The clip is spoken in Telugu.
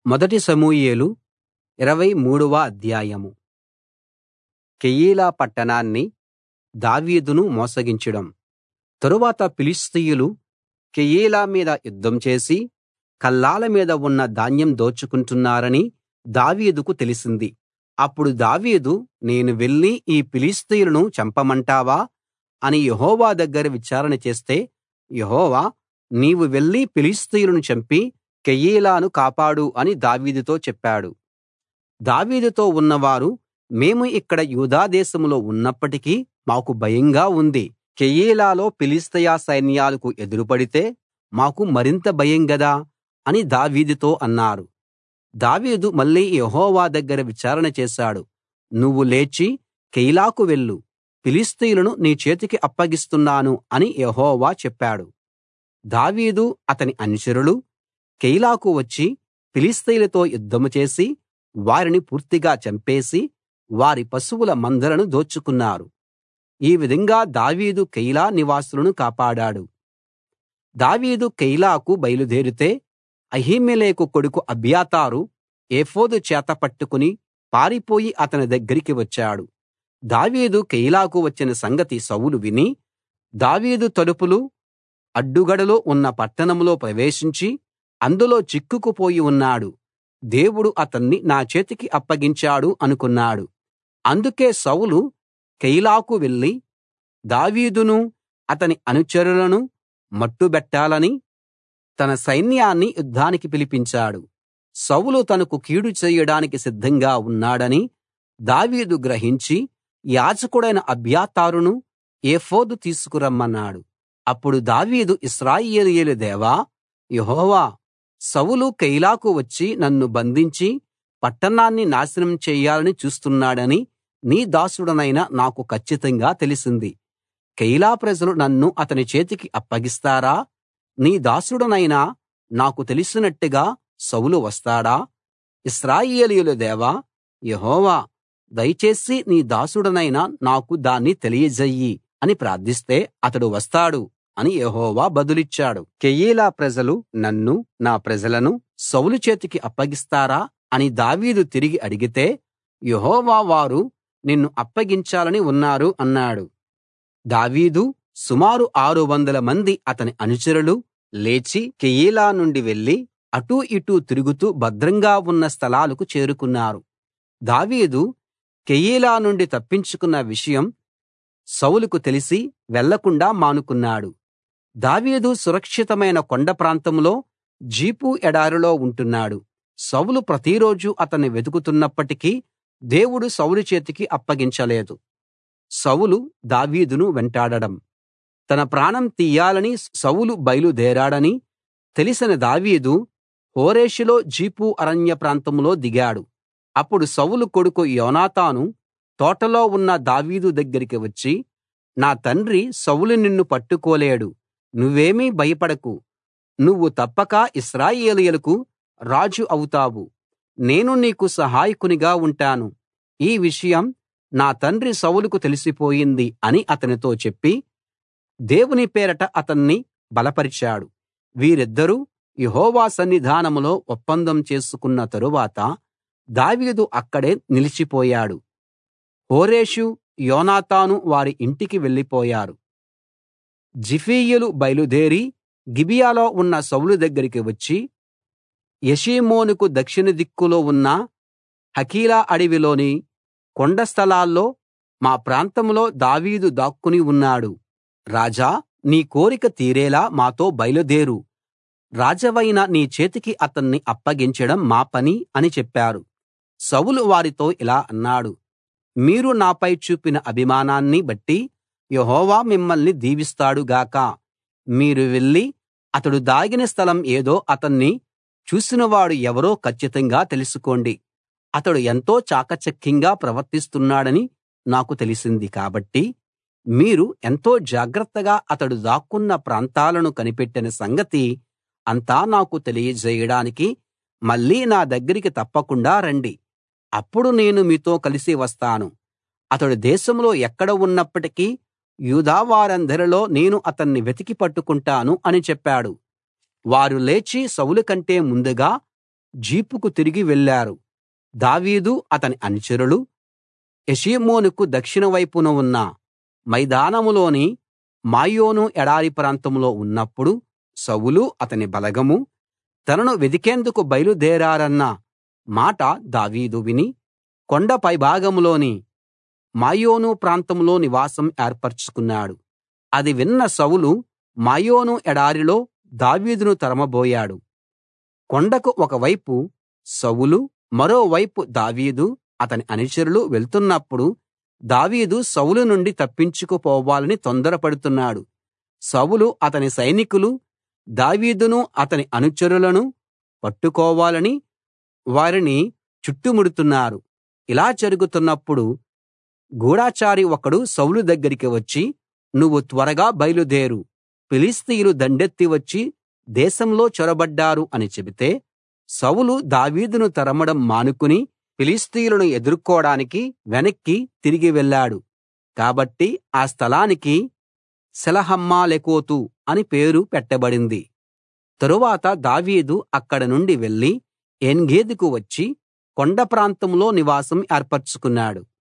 మొదటి సమూయేలు ఇరవై మూడవ అధ్యాయం కెయీలా పట్టణాన్ని దావీదును మోసగించడం తరువాత ఫిలిష్తీయులు కెయీలా మీద యుద్ధం చేసి కళ్ళాల మీద ఉన్న ధాన్యం దోచుకుంటున్నారని దావీదుకు తెలిసింది అప్పుడు దావీదు నేను వెళ్లి ఈ ఫిలిష్తీయులను చంపమంటావా అని యెహోవా దగ్గర విచారణ చేస్తే యెహోవా నీవు వెళ్లి ఫిలిష్తీయులను చంపి కెయీలాను కాపాడు అని దావీదుతో చెప్పాడు దావీదుతో ఉన్నవారు మేము ఇక్కడ యూదా దేశంలో ఉన్నప్పటికీ మాకు భయంగా ఉంది కెయీలాలో ఫిలిష్తీయ సైన్యాలకు ఎదురుపడితే మాకు మరింత భయం గదా అని దావీదుతో అన్నారు దావీదు మళ్ళీ యెహోవా దగ్గర విచారణ చేశాడు నువ్వు లేచి కెయీలాకు వెళ్ళు ఫిలిష్తీయులను నీ చేతికి అప్పగిస్తున్నాను అని యెహోవా చెప్పాడు దావీదు అతని అనుచరులు కెయీలాకు వచ్చి ఫిలిష్తీయులతో యుద్ధం చేసి వారిని పూర్తిగా చంపేసి వారి పశువుల మందలను దోచుకున్నారు ఈ విధంగా దావీదు కెయీలా నివాసులను కాపాడాడు దావీదు కెయీలాకు బయలుదేరితే అహీమెలెకు కొడుకు అబ్యాతారు ఏఫోదు చేత పట్టుకుని పారిపోయి అతని దగ్గరికి వచ్చాడు దావీదు కెయీలాకు వచ్చిన సంగతి సౌలు విని దావీదు తలుపులు అడ్డుగడలు ఉన్న పట్టణంలో ప్రవేశించి అందులో చిక్కుకుపోయి ఉన్నాడు దేవుడు అతన్ని నా చేతికి అప్పగించాడు అనుకున్నాడు అందుకే సౌలు కెయీలాకు వెళ్లి దావీదును అతని అనుచరులను మట్టుబెట్టాలని తన సైన్యాన్ని యుద్ధానికి పిలిపించాడు సౌలు తనకు కీడు చేయడానికి సిద్ధంగా ఉన్నాడని దావీదు గ్రహించి యాజకుడైన అబ్యాతారును ఏఫోదు తీసుకురమ్మన్నాడు అప్పుడు దావీదు ఇశ్రాయేలీయుల దేవా యెహోవా సౌలు కెయీలాకు వచ్చి నన్ను బంధించి పట్టణాన్ని నాశనం చెయ్యాలని చూస్తున్నాడని నీ దాసుడనైన నాకు కచ్చితంగా తెలిసింది కెయీలా ప్రజలు నన్ను అతని చేతికి అప్పగిస్తారా నీ దాసుడనైన నాకు తెలిసినట్టుగా సౌలు వస్తాడా ఇశ్రాయేలీయుల దేవా యెహోవా దయచేసి నీ దాసుడనైన నాకు దాన్ని తెలియజెయ్యి అని ప్రార్థిస్తే అతడు వస్తాడు అని యెహోవా బదులిచ్చాడు కెయీలా ప్రజలు నన్ను నా ప్రజలను సౌలు చేతికి అప్పగిస్తారా అని దావీదు తిరిగి అడిగితే యెహోవా వారు నిన్ను అప్పగించాలని ఉన్నారు అన్నాడు దావీదు సుమారు ఆరు వందల మంది అతని అనుచరులు లేచి కెయీలా నుండి వెళ్లి అటూ ఇటూ తిరుగుతూ భద్రంగా ఉన్న స్థలాలకు చేరుకున్నారు దావీదు కెయీలా నుండి తప్పించుకున్న విషయం సౌలుకు తెలిసి వెళ్లకుండా మానుకున్నాడు దావీదు సురక్షితమైన కొండ ప్రాంతంలో జీఫు ఎడారిలో ఉంటున్నాడు సౌలు ప్రతిరోజూ అతన్ని వెతుకుతున్నప్పటికీ దేవుడు సౌలు చేతికి అప్పగించలేదు సౌలు దావీదును వెంటాడడం తన ప్రాణం తీయాలని సౌలు బయలుదేరాడని తెలిసిన దావీదు హోరేషులో జీఫు అరణ్య ప్రాంతంలో దిగాడు అప్పుడు సౌలు కొడుకు యోనాతాను తోటలో ఉన్న దావీదు దగ్గరికి వచ్చి నా తండ్రి సౌలు నిన్ను పట్టుకోలేడు నువ్వేమీ భయపడకు నువ్వు తప్పక ఇశ్రాయేలీయులకు రాజు అవుతావు నేను నీకు సహాయకునిగా ఉంటాను ఈ విషయం నా తండ్రి సౌలుకు తెలిసిపోయింది అని అతనితో చెప్పి దేవుని పేరట అతన్ని బలపరిచాడు వీరిద్దరూ యెహోవా సన్నిధానంలో ఒప్పందం చేసుకున్న తరువాత దావీదు అక్కడే నిలిచిపోయాడు హోరేషు యోనాతాను వారి ఇంటికి వెళ్ళిపోయారు జిఫీయులు బయలుదేరి గిబియాలో ఉన్న సౌలు దగ్గరికి వచ్చి యెషీమోనుకు దక్షిణ దిక్కులో ఉన్న హకీలా అడవిలోని కొండ స్థలాల్లో మా ప్రాంతంలో దావీదు దాక్కుని ఉన్నాడు రాజా నీ కోరిక తీరేలా మాతో బయలుదేరు రాజవైన నీ చేతికి అతన్ని అప్పగించడం మా పని అని చెప్పారు సౌలు వారితో ఇలా అన్నాడు మీరు నాపై చూపిన అభిమానాన్ని బట్టి యెహోవా మిమ్మల్ని దీవిస్తాడు గాక మీరు వెళ్లి అతడు దాగిన స్థలం ఏదో అతన్ని చూసినవాడు ఎవరో కచ్చితంగా తెలుసుకోండి అతడు ఎంతో చాకచక్యంగా ప్రవర్తిస్తున్నాడని నాకు తెలిసింది కాబట్టి మీరు ఎంతో జాగ్రత్తగా అతడు దాక్కున్న ప్రాంతాలను కనిపెట్టిన సంగతి అంతా నాకు తెలియజేయడానికి మళ్ళీ నా దగ్గరికి తప్పకుండా రండి అప్పుడు నేను మీతో కలిసి వస్తాను అతడు దేశంలో ఎక్కడ ఉన్నప్పటికీ యూదా వారందరిలో నేను అతన్ని వెతికి పట్టుకుంటాను అని చెప్పాడు వారు లేచి సౌలు కంటే ముందుగా జీఫుకు తిరిగి వెళ్ళారు దావీదు అతని అనుచరులు యెషీమోనుకు దక్షిణ వైపున ఉన్న మైదానంలోని మాయోను ఎడారి ప్రాంతంలో ఉన్నప్పుడు సౌలు అతని బలగమూ తనను వెదికేందుకు బయలుదేరారన్న మాట దావీదు విని కొండ పైభాగంలోని మాయోను ప్రాంతంలో నివాసం ఏర్పరచుకున్నాడు అది విన్న సౌలు మాయోను ఎడారిలో దావీదును తరమబోయాడు కొండకు ఒకవైపు సౌలు మరోవైపు దావీదు అతని అనుచరులు వెళ్తున్నప్పుడు దావీదు సౌలు నుండి తప్పించుకుపోవాలని తొందరపడుతున్నాడు సౌలు అతని సైనికులు దావీదును అతని అనుచరులను పట్టుకోవాలని వారిని చుట్టుముడుతున్నారు ఇలా జరుగుతున్నప్పుడు గూఢచారి ఒకడు సౌలు దగ్గరికి వచ్చి నువ్వు త్వరగా బయలుదేరు ఫిలిష్తీయులు దండెత్తి వచ్చి దేశంలో చొరబడ్డారు అని చెబితే సౌలు దావీదును తరమడం మానుకుని ఫిలిష్తీయులను ఎదుర్కోడానికి వెనక్కి తిరిగి వెళ్ళాడు కాబట్టి ఆ స్థలానికి సెలహమ్మలెకోతు అని పేరు పెట్టబడింది తరువాత దావీదు అక్కడ నుండి వెళ్లి ఏన్గెదీకు వచ్చి కొండ ప్రాంతంలో నివాసం ఏర్పరచుకున్నాడు